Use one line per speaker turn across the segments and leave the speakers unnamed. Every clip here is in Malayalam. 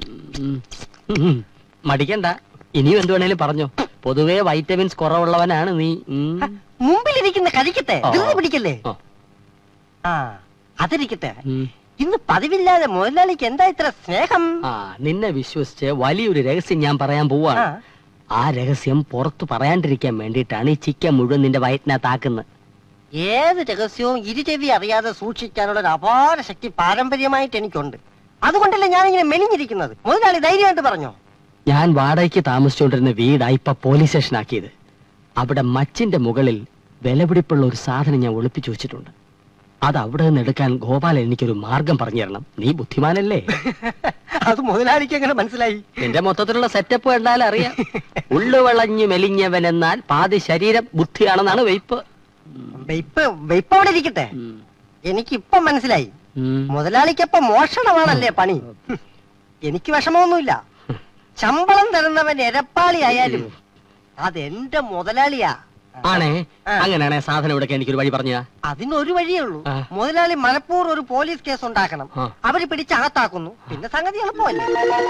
ഉം. ഉം. മടിക്കണ്ട ഇനിയും എന്ത് വേണേലും പറഞ്ഞോ പൊതുവേ വൈറ്റമിൻസ് കുറവുള്ളവനാണ് നീ ഉം.
മുമ്പിലിരിക്കുന്ന കരിക്കട്ടെ
ആ.
ധൃതി പിടിക്കല്ലേ
ആ.
ആ അതിരിക്കട്ടെ
ഉം.
ഇന്ന് പതിവില്ലാതെ മുതലാളിക്ക് എന്താ ഇത്ര സ്നേഹം
ആ നിന്നെ വിശ്വസിച്ച് വലിയൊരു രഹസ്യം ഞാൻ പറയാൻ പോവാണ്
ആ.
ആ രഹസ്യം പുറത്തു പറയാണ്ടിരിക്കാൻ വേണ്ടിയിട്ടാണ് ഈ ചിക്കൻ മുഴുവൻ നിന്റെ വയറ്റിനകത്താക്കുന്നത്
ഏത് രഹസ്യവും ഇരുചെവി അറിയാതെ സൂക്ഷിക്കാനുള്ള ഒരു അപാര ശക്തി പാരമ്പര്യമായിട്ട് എനിക്കുണ്ട് അതുകൊണ്ടല്ലേ ഞാൻ ഇങ്ങനെ മെലിഞ്ഞിരിക്കുന്നത് മുതലാളി ധൈര്യമായിട്ട് പറഞ്ഞോ
ഞാൻ വാടകയ്ക്ക് താമസിച്ചുകൊണ്ടിരുന്ന വീടാ ഇപ്പൊ പോലീസ് സ്റ്റേഷൻ ആക്കിയത് അവിടെ മച്ചിന്റെ മുകളിൽ വിലപിടിപ്പുള്ള ഒരു സാധനം ഞാൻ ഒളിപ്പിച്ചു വെച്ചിട്ടുണ്ട് അത് അവിടെ നിന്ന് എടുക്കാൻ ഗോപാലൻ എനിക്കൊരു മാർഗം പറഞ്ഞു തരണം നീ ബുദ്ധിമാനല്ലേ
അത് മുതലാളിക്ക് എങ്ങനെ മനസ്സിലായി
എന്റെ മൊത്തത്തിലുള്ള സെറ്റപ്പ് കണ്ടാൽ അറിയാം ഉള്ളു വളഞ്ഞു മെലിഞ്ഞവൻ എന്നാൽ പാതി ശരീരം ബുദ്ധിയാണെന്നാണ് വെയ്പ്പ്
വെയ്പ്പ് വെയ്പ്പ് അവിടെ ഇരിക്കട്ടെ
ഉം.
എനിക്കിപ്പം മനസ്സിലായി
ഉം.
മുതലാളിക്കപ്പം മോഷണമാണല്ലേ പണി ഹും. എനിക്ക് വിഷമമൊന്നുമില്ല ശമ്പളം തരുന്നവൻ എരപ്പാളി ആയാലും അതെന്റെ മുതലാളിയാ
ആണേ
ആ.
അങ്ങനെയാണെ സാധനം എടുക്കാൻ എനിക്കൊരു വഴി പറഞ്ഞ
അതിനൊരു വഴിയേ ഉള്ളൂ
ആ.
മുതലാളി മനഃപൂർവ്വം ഒരു പോലീസ് കേസ് ഉണ്ടാക്കണം
ആ.
അവര് പിടിച്ച് അകത്താക്കുന്നു പിന്നെ സംഗതി എളുപ്പമല്ലേ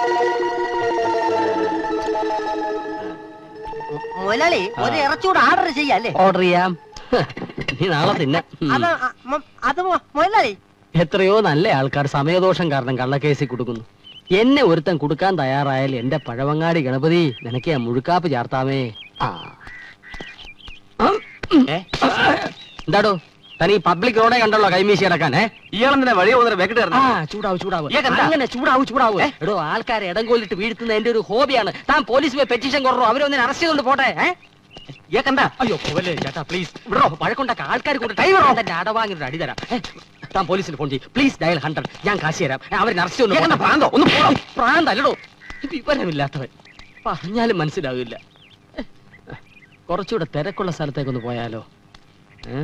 മു- മുതലാളി ഒരു ഇറച്ചൂട് ഓർഡർ ചെയ്യാല്ലേ
ഓർഡർ ചെയ്യാം നീ നാളെ തിന്ന
അത് അ- മ- അത് മു- മുതലാളി
എത്രയോ നല്ല ആൾക്കാർ സമയദോഷം കാരണം കള്ളക്കേസിൽ കൊടുക്കുന്നു എന്നെ ഒരുത്തൻ കൊടുക്കാൻ തയ്യാറായാൽ എന്റെ പഴവങ്ങാടി ഗണപതി നിനക്ക് ഞാൻ മുഴുക്കാപ്പ് ചാർത്താമേ ആ ആ, ഉം. എന്താടോ തനി പബ്ലിക് റോഡേ കണ്ടല്ലോ കൈമീശി കിടക്കാൻ ഏ
ഇയാളെന്തിനാ വഴി പോകുന്ന വെക്കിട്ട്
ആ ചൂടാവും ചൂടാവും
ഏക്കെന്താ?
അങ്ങനെ ചൂടാവും ചൂടാവും എടോ ആൾക്കാരെ ഇടം കൊല്ലിട്ട് വീഴ്ത്തുന്ന എന്റെ ഒരു ഹോബിയാണ് താൻ പോലീസ് പോയി പെറ്റീഷൻ കുറോ അവരൊന്നിനെ അറസ്റ്റ് ചെയ്തോണ്ട് പോട്ടെ ഏ
ഏക്കെന്താ
അയ്യോ പോലെ ചേട്ടാ പ്ലീസ് വിടോ വഴക്കൊണ്ടാക്ക ആൾക്കാർ കൊണ്ട് ഡ്രൈവറോ തന്റെ അടവാങ്ങി ഒരു അടി തരാം ഏ, താൻ പോലീസിന് ഫോൺ ചെയ്യും പ്ലീസ് ഡയൽ ഹൺഡ്രഡ് ഞാൻ കാശ് തരാം ഏ, അവരെ അറസ്റ്റ്
ഏക്കെന്താ
ചെയ്തു
പ്രാന്തോ? ഒന്ന് പോടോ.
പ്രാന്തല്ലടോ വിവരമില്ലാത്തവൻ പറഞ്ഞാലും മനസ്സിലാവില്ല ഏ, കുറച്ചുകൂടെ തിരക്കുള്ള സ്ഥലത്തേക്കൊന്ന് പോയാലോ ഏ?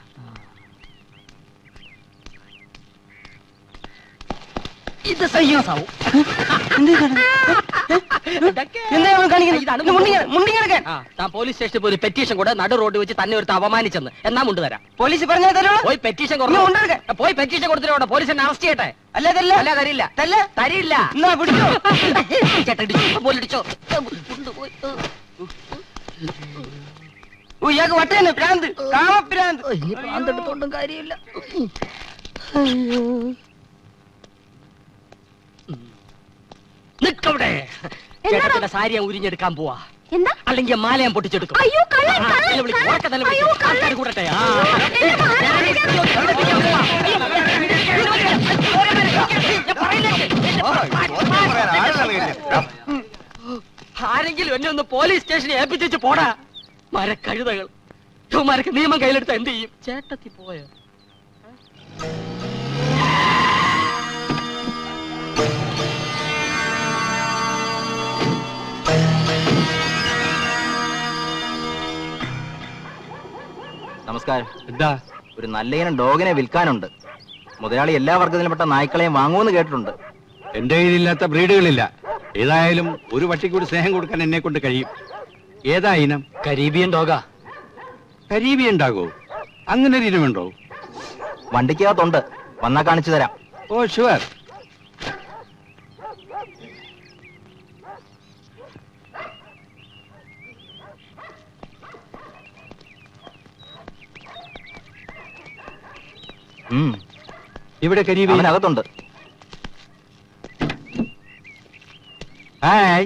ഇത് സയ്യാസാവും
എന്താ ഇവൻ കാണിക്കുന്നത്? ഇത് മുണ്ടിങ്ങ- മുണ്ടിങ്ങെടുക്കാൻ.
ആ, താൻ പോലീസ് സ്റ്റേഷനിൽ പോയി ഒരു പെറ്റീഷൻ കൂടെ നടു റോഡ് വെച്ച് തന്നെ ഒരുത്ത അപമാനിച്ചെന്ന് എന്നാ മുണ്ട് തരാം
പോലീസ് പറഞ്ഞാൽ തരുള്ളൂ
പോയി പെറ്റീഷൻ
ഇന്ന് കൊണ്ടുവരട്ടെ.
പോയി പെറ്റീഷൻ കൊടുത്തിട്ട് പോലീസ് എന്നെ അറസ്റ്റ് ചെയ്യട്ടെ
അല്ല തല്ല
അല്ല തരില്ല
തല്ല
തരില്ല
എന്നാ പിടിച്ചോ
ചേട്ടാ ഇടിച്ചോ പോലിടിച്ചോ കൊണ്ടുപോയി
ഓ, ഇയാൾക്ക് വട്ടേന്ന് ഭ്രാന്ത് കാമഭ്രാന്ത്
ഇനി പ്രാന്തെടുത്തോണ്ടും കാര്യമില്ല നിക്കവിടെ ചേട്ടത്തിന്റെ സാരി ഞാൻ ഉരിഞ്ഞെടുക്കാൻ പോവാ
എന്താ
അല്ലെങ്കിൽ മാല ഞാൻ പൊട്ടിച്ചെടുക്കും
അയ്യോ, കള്ളൻ,
ആ,
കള്ളൻ,
എന്നെ വിളിക്ക്, ഉറക്കെ തന്നെ വിളിക്ക്.
അയ്യോ, കള്ളൻ.
ആൾക്കാര് കൂടട്ടെ ആ.
എന്റെ മാല
ഞാൻ
പൊട്ടിക്കാൻ
ഇടിച്ച് ഒളിപ്പിക്കാൻ പോവാ. അയ്യോ, ഞാൻ പറയില്ലേ? ആരെങ്കിലും എന്നെ ഒന്ന് പോലീസ് സ്റ്റേഷനിൽ ഏൽപ്പിച്ചു പോടാ മരക്കഴുതകൾ ഇവന്മാരൊക്കെ നിയമം കയ്യിലെടുത്ത എന്ത് ചെയ്യും ചേട്ടത്തി പോയോ
നമസ്കാരം
എന്താ
ഒരു നല്ല ഇനം ഡോഗിനെ വിൽക്കാനുണ്ട് മുതലാളി എല്ലാ വർഗത്തിലുംപ്പെട്ട നായ്ക്കളെയും വാങ്ങുമെന്ന് കേട്ടിട്ടുണ്ട്
എന്റെ കയ്യിലില്ലാത്ത ബ്രീഡുകളില്ല ഏതായാലും ഒരു പട്ടിക്ക് ഒരു സ്നേഹം കൊടുക്കാൻ എന്നെ കൊണ്ട് കഴിയും ഏതാ ഇനം
കരീബിയൻ ഡോഗാ
കരീബി ഉണ്ടാകോ അങ്ങനെ ഒരു ഇനമുണ്ടോ
വണ്ടിക്കകത്തുണ്ട് വന്നാ കാണിച്ചു തരാം
ഓ ഷുവർ
ഉം,
ഇവിടെ കരീബി
അവനകത്തുണ്ട്
ഹായ്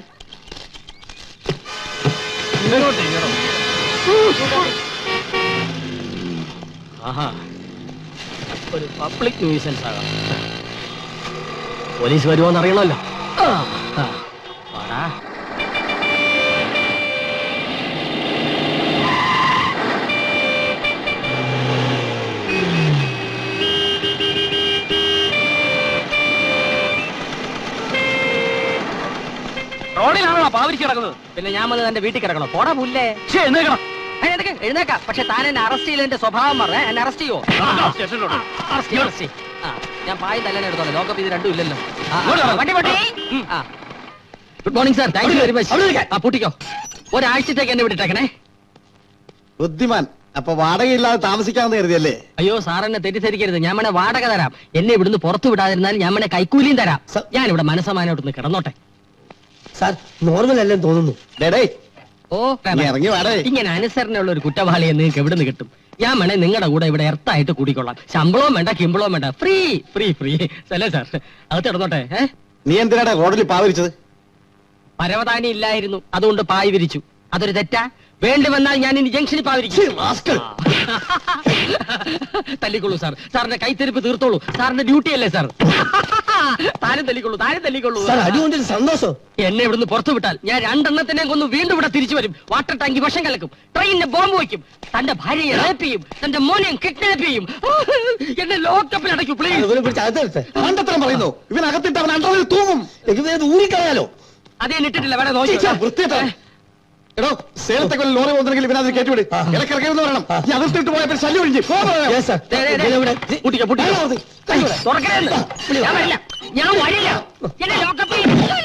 ആഹാ ഒരു പബ്ലിക് ന്യൂസൻസ് ആകാം പോലീസ് വരുമോന്ന് അറിയണമല്ലോ ആ, ആ, വാടാ.
റോഡിലാണോ പാവരിക്ക് കിടക്കുന്നത്
പിന്നെ ഞാൻ വന്ന് എന്റെ വീട്ടിൽ കിടക്കണോ പോടാ പുല്ലേ
എഴുന്നേക്കണം
ഏ, എഴുന്നേക്ക്, എഴുന്നേക്കാം പക്ഷെ താൻ എന്നെ അറസ്റ്റ് ചെയ്തതിന്റെ സ്വഭാവം പറഞ്ഞ എന്നെ അറസ്റ്റ് ചെയ്യോ
സ്റ്റേഷനിലോട്ട്.
അറസ്റ്റ് ചെയ്യ്, അറസ്റ്റ് ചെയ്യ്. ആ, ഞാൻ പായും തലേനെ എടുത്തോളാം ലോകപ്പ് ഇത് രണ്ടും ഇല്ലല്ലോ ആ,
ഇങ്ങോട്ട്
ആ,
വാ.
വണ്ടി വണ്ടി ആ good morning sir thank you very much ആ പൂട്ടിക്കോ ഒരാഴ്ചത്തേക്ക് എന്നെ വിട്ടിട്ടേക്കണേ
ബുദ്ധിമാൻ
അപ്പൊ വാടകയില്ലാതെ താമസിക്കാമെന്ന് കരുതിയല്ലേ
അയ്യോ സാർ എന്നെ തെറ്റിദ്ധരിക്കരുത് ഞാൻ വേണേ വാടക തരാം എന്നെ ഇവിടുന്ന് പുറത്തു വിടാതിരുന്നാൽ ഞാൻ വേണേ കൈക്കൂലിയും തരാം
സർ.
ഞാൻ ഇവിടെ മനസ്സമാനോട്ടൊന്ന് കിടന്നോട്ടെ
സാർ നോർമൽ അല്ലെന്ന് തോന്നുന്നു
ഡേടേ
ഓ
നീ ഇറങ്ങി വാടേ
ഇങ്ങനെ അനുസരണയുള്ള ഒരു കുറ്റവാളിയെ നിങ്ങൾക്ക് എവിടെ നിന്ന് കിട്ടും ഞാൻ വേണേ നിങ്ങളുടെ കൂടെ ഇവിടെ എർത്തായിട്ട് കൂടിക്കൊള്ളാം ശമ്പളവും വേണ്ട കിമ്പളവും വേണ്ട ഫ്രീ ഫ്രീ ഫ്രീ അല്ലേ സാർ അത് കിടന്നോട്ടെ ഏ
നീ എന്തിനാടാ റോഡിൽ പാവരിച്ചത്
പരവതാനി ഇല്ലായിരുന്നു അതുകൊണ്ട് പായ് വിരിച്ചു അതൊരു തെറ്റാ വേണ്ടി വന്നാൽ ഞാൻ ഇനി ജംഗ്ഷനിൽ പാവിരിക്കും തല്ലിക്കൊള്ളൂ സാർ സാറിന്റെ കൈത്തെരുപ്പ് തീർത്തോളൂ സാറിന്റെ ഡ്യൂട്ടി അല്ലേ സാർ താനും തല്ലിക്കൊള്ളൂ താനും തല്ലിക്കൊള്ളൂ
സാർ അടികൊണ്ടൊരു സന്തോഷം
എന്നെ ഇവിടുന്ന് പുറത്തു വിട്ടാൽ ഞാൻ രണ്ടെണ്ണത്തിനെ കൊന്ന് വീണ്ടും ഇവിടെ തിരിച്ചു വരും വാട്ടർ ടാങ്കി വിഷം കലക്കും ട്രെയിനിന് ബോംബ് വയ്ക്കും തന്റെ ഭാര്യയെ റേപ്പ് ചെയ്യും തന്റെ മോനെയും കിഡ്നാപ്പ് ചെയ്യും എന്നെ ലോക്കപ്പിൽ അടയ്ക്കൂ പ്ലീസ്
ഇവനെ പിടിച്ച് അകത്തെടുത്ത്
കണ്ടത്തരം പറയുന്നു ഇവൻ അകത്തിട്ട് അവൻ അണ്ടറിൽ തൂങ്ങും
എനിക്ക് ഊരിക്കളയാലോ
അതേ ഇട്ടിട്ടില്ല വേണേ നോക്കി
ഛെ, വൃത്തികെട്ട. എടോ സേലത്തെ കൊല്ലം ലോറി പോകുന്നെങ്കിൽ ഇവനത് കയറ്റിവിട് ഇടക്കിറക്കരുന്ന് പറയണം ഈ അകത്തിട്ട് പോയപ്പോൾ ശല്യം ഒഴിഞ്ഞ് പോ പറയാം.
Yes, sir.
ദേ, ദേ, ദേ.
ഇവനെ ഇവിടെ.
പൂട്ടിക്കോ, പൂട്ടിക്കോ.
അയ്യോ, അത് കൈവിടെ.
തുറക്കരുതെന്ന്. ഞാൻ വരില്ല ഞാൻ വരില്ല എന്നെ ലോക്കപ്പിൽ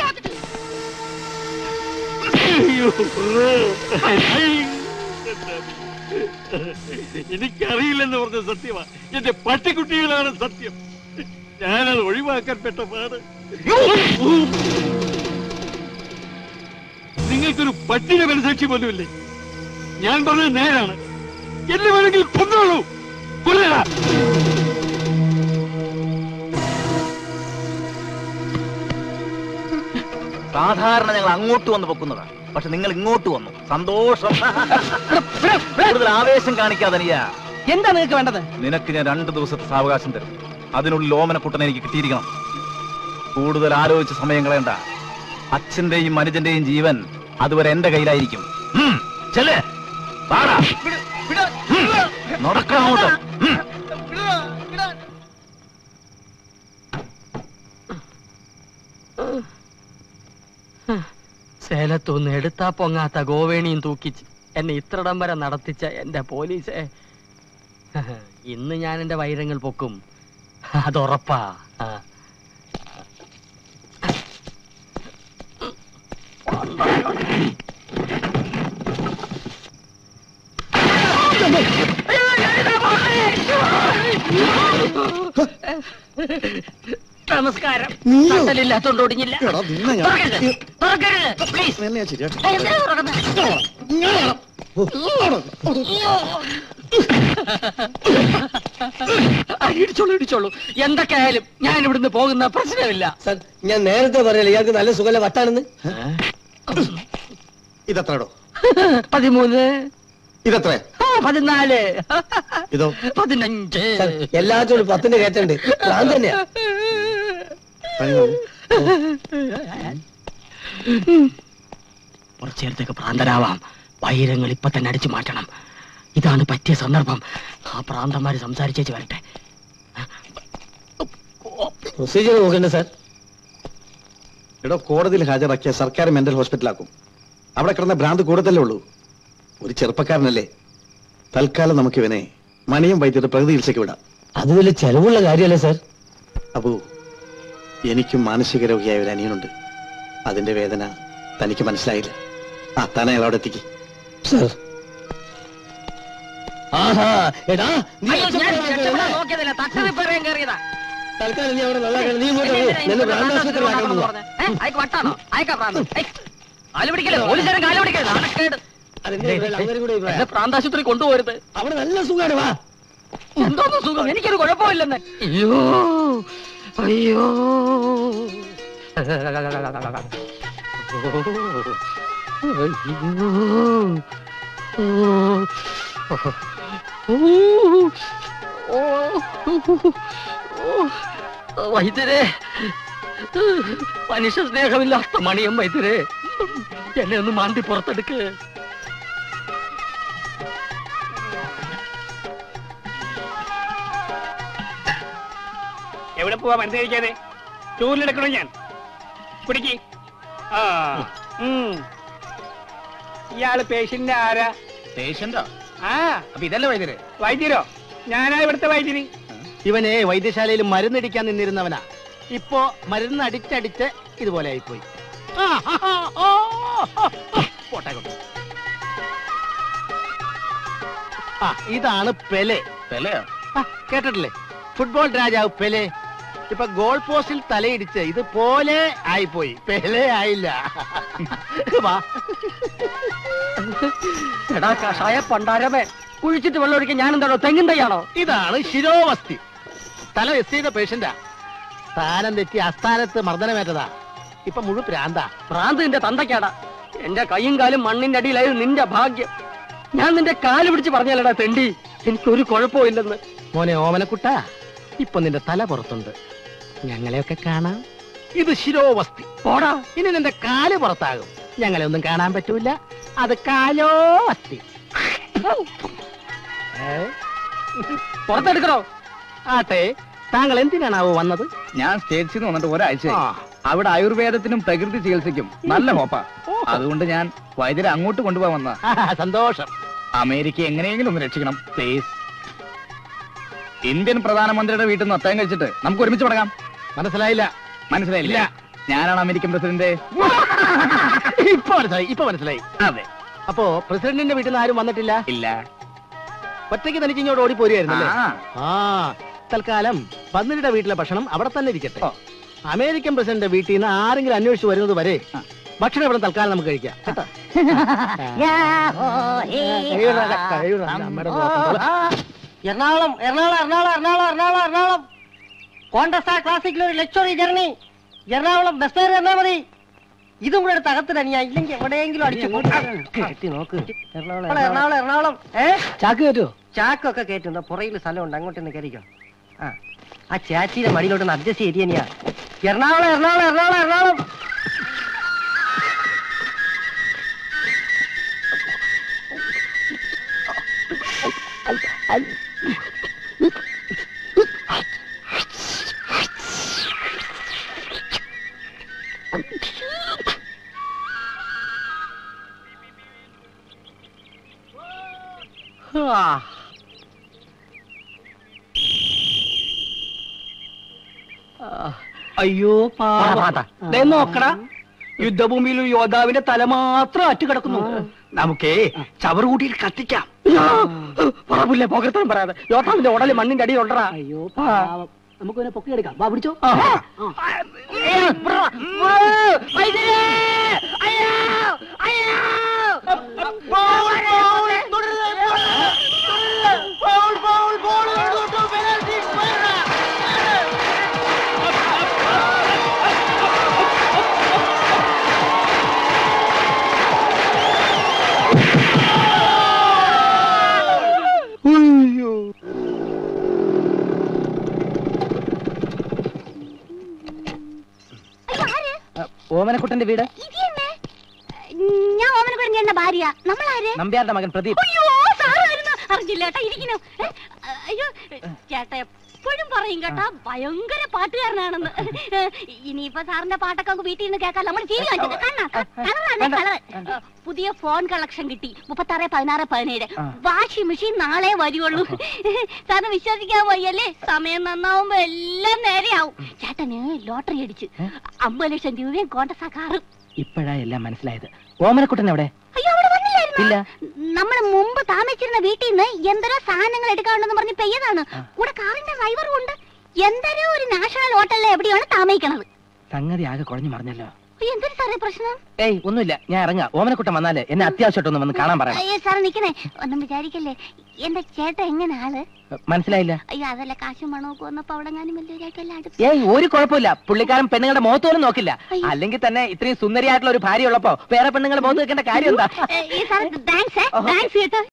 എനിക്കറിയില്ലെന്ന് പറഞ്ഞ സത്യമാ എന്റെ പട്ടിക്കുട്ടികളാണ് സത്യം ഞാനത് ഒഴിവാക്കാൻ പെട്ട പാട് നിങ്ങൾക്കൊരു പട്ടിക മനസാക്ഷി പോലുമില്ലേ ഞാൻ പറഞ്ഞത് നേരാണ് എന്നെ വേണമെങ്കിൽ കൊന്നോളൂ കൊല്ലടാ
സാധാരണ ഞങ്ങൾ അങ്ങോട്ട് വന്ന് പൊക്കുന്നതാണ് പക്ഷെ നിങ്ങൾ ഇങ്ങോട്ട് വന്നു സന്തോഷം കൂടുതൽ ആവേശം കാണിക്കാതെ നീയാ
എന്താ നിങ്ങൾക്ക് വേണ്ടത്
നിനക്ക് ഞാൻ രണ്ട് ദിവസത്തെ സാവകാശം തരും അതിനുള്ളിൽ ഓമനക്കുട്ടനെ എനിക്ക് കിട്ടിയിരിക്കണം കൂടുതൽ ആലോചിച്ച് സമയം കളയണ്ട അച്ഛന്റെയും അനുജന്റെയും ജീവൻ അതുവരെ എന്റെ കയ്യിലായിരിക്കും ഉം, ചെല്ല്. വാടാ. ഉം, നടക്കണം അങ്ങോട്ട്. ഉം.
സേലത്തുനിന്ന് എടുത്താ പൊങ്ങാത്ത ഗോവേണിയും തൂക്കിച്ച് എന്നെ ഇത്രടം വരെ നടത്തിച്ച എന്റെ പോലീസെ ഇന്ന് ഞാൻ എന്റെ വൈരങ്ങൾ പൊക്കും അതുറപ്പാ ആ. നമസ്കാരം നട്ടലില്ലാത്തോണ്ട് ഒടിഞ്ഞില്ല
എടാ, നിന്നെ ഞാൻ-
തുറക്കരുത്, തുറക്കരുത്, please.
നിന്നെ ഞാൻ ശരിയാക്കി.
ഏയ്, എന്തിനാ തുറക്കുന്നെ? ആ, ഇടിച്ചോളൂ ഇടിച്ചോളൂ എന്തൊക്കെ ആയാലും ഞാൻ ഇവിടുന്ന് പോകുന്ന പ്രശ്നമില്ല
സാർ ഞാൻ നേരത്തെ പറഞ്ഞില്ല ഇയാൾക്ക് നല്ല സുഖല വട്ടാണെന്ന്
ഇതെത്രടോ
പതിമൂന്ന്
ഇതെത്ര
ആ, പതിനാല്
ഇതോ
പതിനഞ്ച്
സാർ എല്ലാത്തോടും പത്തിന്റെ കയറ്റുണ്ട് ഞാൻ തന്നെയാ
പതിനാല്.
കുറച്ചു നേരത്തേക്ക് ഭ്രാന്തരാവാം വൈരങ്ങൾ ഇപ്പൊ തന്നെ അടിച്ചു മാറ്റണം ഇതാണ് പറ്റിയ സന്ദർഭം ആ പ്രാന്തന്മാര് സംസാരിച്ചേച്ച് വരട്ടെ
പ്രൊസീജിയർ നോക്കണ്ടേ സാർ
എടോ കോടതിയിൽ ഹാജരാക്കിയ സർക്കാർ മെന്റൽ ഹോസ്പിറ്റലാക്കും അവിടെ കിടന്ന ഭ്രാന്ത് കൂടുതലേ ഉള്ളൂ ഒരു ചെറുപ്പക്കാരനല്ലേ തൽക്കാലം നമുക്ക് ഇവനെ മണിയും വൈദ്യുതി പ്രകൃതി ചികിത്സയ്ക്ക് വിടാം
അത് വലിയ ചെലവുള്ള കാര്യമല്ലേ സാർ
അപ്പോ എനിക്കും മാനസിക രോഗിയായ ഒരു അനിയനുണ്ട് അതിന്റെ വേദന തനിക്ക് മനസ്സിലായില്ല ആ താൻ അയാൾ അവിടെ എത്തിക്ക്
സാർ ആഹാ എടാ നീ
അയ്യോ, ഞാൻ
ഒറ്റപ്പെടാൻ
രക്ഷപ്പെടാൻ
നോക്കല്ലേ?
നോക്കിയതല്ല തട്ടറി പറയാൻ കയറിയതാ
തൽക്കാലം നീ അവിടെ നല്ലതാക്കണം നീ ഇങ്ങോട്ട് വരൂ. നിന്നെ ഭ്രാന്താശുപത്രിയിലാക്കാൻ പോവാ
അയക്ക് വട്ടാണോ അയക്കാ പ്രാന്ത് ഏയ്, കാല് പിടിക്കല്ലേ പോലീസുകാരൻ കാല് പിടിക്കല്ലേ നാണക്കേട്
അതിന്റെ ഇടയിൽ അവരും കൂടെ
എന്നെ
ഇരിപ്പാ.
പ്രാന്താശുപത്രി കൊണ്ടുപോരുത്
അവിടെ നല്ല സുഖമാണ് വാ
എന്തോന്ന് സുഖം എനിക്കൊരു കുഴപ്പമില്ലെന്ന് അയ്യോ അയ്യോ വൈദ്യരെ മനുഷ്യ സ്നേഹമില്ലാത്ത മണിയം വൈദ്യരെ എന്നെ ഒന്ന് മാന്തി പുറത്തെടുക്ക്
എവിടെ പോവാ മരുന്ന് കഴിക്കാതെ ചൂരിലെടുക്കണോ ഞാൻ പിടിക്ക് ആ ഉം. ഇയാള് പേഷ്യന്റ് ആരാ
പേഷ്യന്റോ
ആ
അപ്പൊ ഇതല്ലേ വൈദ്യര്
വൈദ്യരോ ഞാനാ ഇവിടുത്തെ വൈദ്യര്
ഇവനെ വൈദ്യശാലയിൽ മരുന്നടിക്കാൻ നിന്നിരുന്നവനാ ഇപ്പോ മരുന്ന് അടിച്ചടിച്ച് ഇതുപോലെ ആയിപ്പോയി ആ, ആ, ആ, ഓ, ഓ, ഓ, പോട്ടെ കൊണ്ട്. ആ ഇതാണ് പെലെ
പെലയോ
ആ, കേട്ടിട്ടില്ലേ ഫുട്ബോൾ രാജാവ് പെലെ ഇപ്പൊ ഗോൾ പോസ്റ്റിൽ തലയിടിച്ച് ഇത് പോലെ ആയിപ്പോയി പെലെ ആയില്ല വാ എടാ കഷായ പണ്ടാരമേ കുഴിച്ചിട്ട് വെള്ളം ഒഴിക്കാൻ ഞാൻ എന്താണോ തെങ്ങിൻ തയ്യാണോ ഇതാണ് ശിരോവസ്തി തല എസ് ചെയ്ത പേഷ്യന്റാ സ്ഥാനം തെറ്റി അസ്ഥാനത്ത് മർദ്ദനമേറ്റതാ ഇപ്പൊ മുഴു പ്രാന്താ പ്രാന്ത് നിന്റെ തന്തയ്ക്കാടാ എന്റെ കൈയും കാലും മണ്ണിന്റെ അടിയിലായത് നിന്റെ ഭാഗ്യം ഞാൻ നിന്റെ കാല് പിടിച്ച് പറഞ്ഞല്ലടാ തെണ്ടി എനിക്കൊരു കുഴപ്പമില്ലെന്ന് മോനെ ഓമനക്കുട്ട ഇപ്പൊ നിന്റെ തല പുറത്തുണ്ട് ഞങ്ങളെയൊക്കെ കാണാം ഇത് ശിരോവസ്തി പോടാ ഇനി നിന്റെ കാല് പുറത്താകും ഞങ്ങളെ ഒന്നും കാണാൻ പറ്റൂല അത് കാലോ അസ്ഥി ഏ? പുറത്തെടുക്കണോ ആട്ടെ താങ്കൾ എന്തിനാണാവോ വന്നത്
ഞാൻ സ്റ്റേറ്റ്സിൽ നിന്ന് വന്നിട്ട് ഒരാഴ്ച
ആ.
അവിടെ ആയുർവേദത്തിനും പ്രകൃതി ചികിത്സയ്ക്കും നല്ല ഹോപ്പാ
ഓഹോ.
അതുകൊണ്ട് ഞാൻ വൈദ്യരെ അങ്ങോട്ട് കൊണ്ടുപോകാൻ വന്ന
ആ, സന്തോഷം
അമേരിക്ക എങ്ങനെയെങ്കിലും ഒന്ന് രക്ഷിക്കണം പ്ലീസ് ഇന്ത്യൻ പ്രധാനമന്ത്രിയുടെ വീട്ടിൽ നിന്ന് ഒത്തയം കഴിച്ചിട്ട് നമുക്ക് ഒരുമിച്ച് പടങ്ങാം
മനസ്സിലായില്ല
മനസ്സിലായില്ല
ഇല്ല.
ഞാനാണ് അമേരിക്കൻ പ്രസിഡന്റ്
ഇപ്പൊ മനസ്സിലായി ഇപ്പൊ മനസ്സിലായി
അതെ
അപ്പോ പ്രസിഡന്റിന്റെ വീട്ടിൽ നിന്ന് ആരും വന്നിട്ടില്ല
ഇല്ല
ഒറ്റയ്ക്ക് തനിക്ക് ഇങ്ങോട്ട് ഓടിപ്പോരുമായിരുന്നല്ലേ
ആ.
ആ തൽക്കാലം പന്നിയുടെ വീട്ടിലെ ഭക്ഷണം അവിടെ തന്നെ ഇരിക്കട്ടെ
ഓ.
അമേരിക്കൻ പ്രസിഡന്റ് വീട്ടിൽ നിന്ന് ആരെങ്കിലും അന്വേഷിച്ച് വരുന്നത് വരെ
ആ.
ഭക്ഷണം ഇവിടെ തൽക്കാലം നമുക്ക് കഴിക്കാം കേട്ടോ കഴിയൂടാ, കഴിയൂടാ, അമ്മയുടെ ദോഷം പോലെ.
എറണാകുളം എറണാകുളം എറണാകുളം എറണാകുളം എറണാകുളം എറണാകുളം കോണ്ടസ്റ്റാ ക്ലാസിക്കിൽ ഒരു ലക്ഷറി ജർണി എറണാകുളം ബസ് കയറി തന്നാ മതി ഇതും കൂടെ എടുത്ത് അകത്തിടണിയാ ഇല്ലെങ്കിൽ എവിടെയെങ്കിലും അടിച്ചു കെട്ടി നോക്ക് എറണാകുളം എറണാകുളം എറണാകുളം ഏ
ചാക്ക് കയറ്റോ
ചാക്കൊക്കെ കേട്ടുണ്ട് പുറയിൽ സ്ഥലമുണ്ട് അങ്ങോട്ട് നിന്ന് കയറിക്കോ ആ ആ ചാച്ചിയുടെ മടിയിലോട്ട് അഡ്ജസ്റ്റ് ചെയ്തിയാ എറണാകുളം എറണാകുളം എറണാകുളം എറണാകുളം
അയ്യോ ദേ നോക്കടാ യുദ്ധഭൂമിയിൽ ഒരു യോദ്ധാവിന്റെ തല മാത്രം അറ്റു കിടക്കുന്നു നമുക്കേ ചവറ് കൂട്ടിയിൽ കത്തിക്കാം
പറപ്പില്ലേ പോകർത്തനം പറയാതെ യോട്ടാവിന്റെ ഉടല് മണ്ണിന്റെ അടിയിൽ ഉണ്ടറാ അയ്യോ നമുക്ക് പിന്നെ പൊക്കിയെടുക്കാം വാ പിടിച്ചോ ഓമനക്കുട്ടന്റെ വീട്
ഞാൻ ഓമനക്കുടഞ്ഞ ഭാര്യ നമ്മളാര്
നമ്പ്യാരുടെ മകൻ പ്രദീപ്
അയ്യോ സാറായിരുന്നു അറിഞ്ഞില്ല കേട്ടാ ഇരിക്കുന്നു ഏ, അയ്യോ ചേട്ടാ എപ്പോഴും പറയും കേട്ടാ ഭയങ്കര പാട്ടുകാരനാണെന്ന് ഏ, ഇനിയിപ്പോ സാറിന്റെ പാട്ടൊക്കെ അങ്ങ് വീട്ടിൽ നിന്ന് കേൾക്കാൻ നമ്മൾ ടി വി പുതിയ ഫോൺ കളക്ഷൻ കിട്ടി മുപ്പത്തി ആറ് പതിനാറ് പതിനേഴ് വാഷിംഗ് മെഷീൻ നാളെ വരുവുള്ളൂ സാറിന് വിശ്വസിക്കാൻ വയ്യല്ലേ സമയം നന്നാവുമ്പോ എല്ലാം നേരെയാവും ചേട്ടന് ലോട്ടറി അടിച്ച് അമ്പത് ലക്ഷം രൂപയും കോണ്ടസാ കാറും
ഇപ്പോഴാ എല്ലാം മനസ്സിലായത് ഓമനക്കുട്ടൻ എവിടെ
അയ്യോ അവിടെ വന്നില്ലായിരുന്നോ?
ഇല്ല.
നമ്മൾ മുമ്പ് താമസിച്ചിരുന്ന വീട്ടിൽ നിന്ന് എന്തരോ സാധനങ്ങൾ എടുക്കാനുണ്ടെന്ന് പറഞ്ഞ് പെയ്യതാണ് കൂടെ കാറിന്റെ ഡ്രൈവറും ഉണ്ട് എന്തരോ ഒരു നാഷണൽ ഹോട്ടലിൽ എവിടെയാണ് താമസിക്കണത്
സംഗതി ആകെ കുഴഞ്ഞു മറിഞ്ഞല്ലോ
അയ്യോ, എന്തൊരു സാറേ പ്രശ്നം
ഏയ് ഒന്നുമില്ല ഞാൻ ഇറങ്ങാം ഓമനക്കുട്ടൻ വന്നാല് എന്നെ അത്യാവശ്യമായിട്ടൊന്ന് വന്ന് കാണാൻ പറയണം
അയ്യോ സാറ് നിക്കണേ ഒന്നും വിചാരിക്കല്ലേ എന്റെ ചേട്ടൻ എങ്ങനെ ആള്
മനസ്സിലായില്ല
അയ്യോ അതല്ല കാശും മണമൊക്കെ വന്നപ്പോ അവിടെ ഞാനും വലിയൊരായിട്ടല്ല അടുത്ത്
ഏയ് ഒരു കുഴപ്പമില്ല പുള്ളിക്കാരൻ പെണ്ണുങ്ങളുടെ മുഖത്ത് പോലും നോക്കില്ല
അയ്യോ.
അല്ലെങ്കിൽ തന്നെ ഇത്രയും സുന്ദരിയായിട്ടുള്ള ഒരു ഭാര്യ ഉള്ളപ്പോ വേറെ പെണ്ണുങ്ങളുടെ മുഖത്ത് വെക്കേണ്ട കാര്യം എന്താ
ഏ, ഈ സാറ് താങ്ക്സ് താങ്ക്സ് കേട്ടോ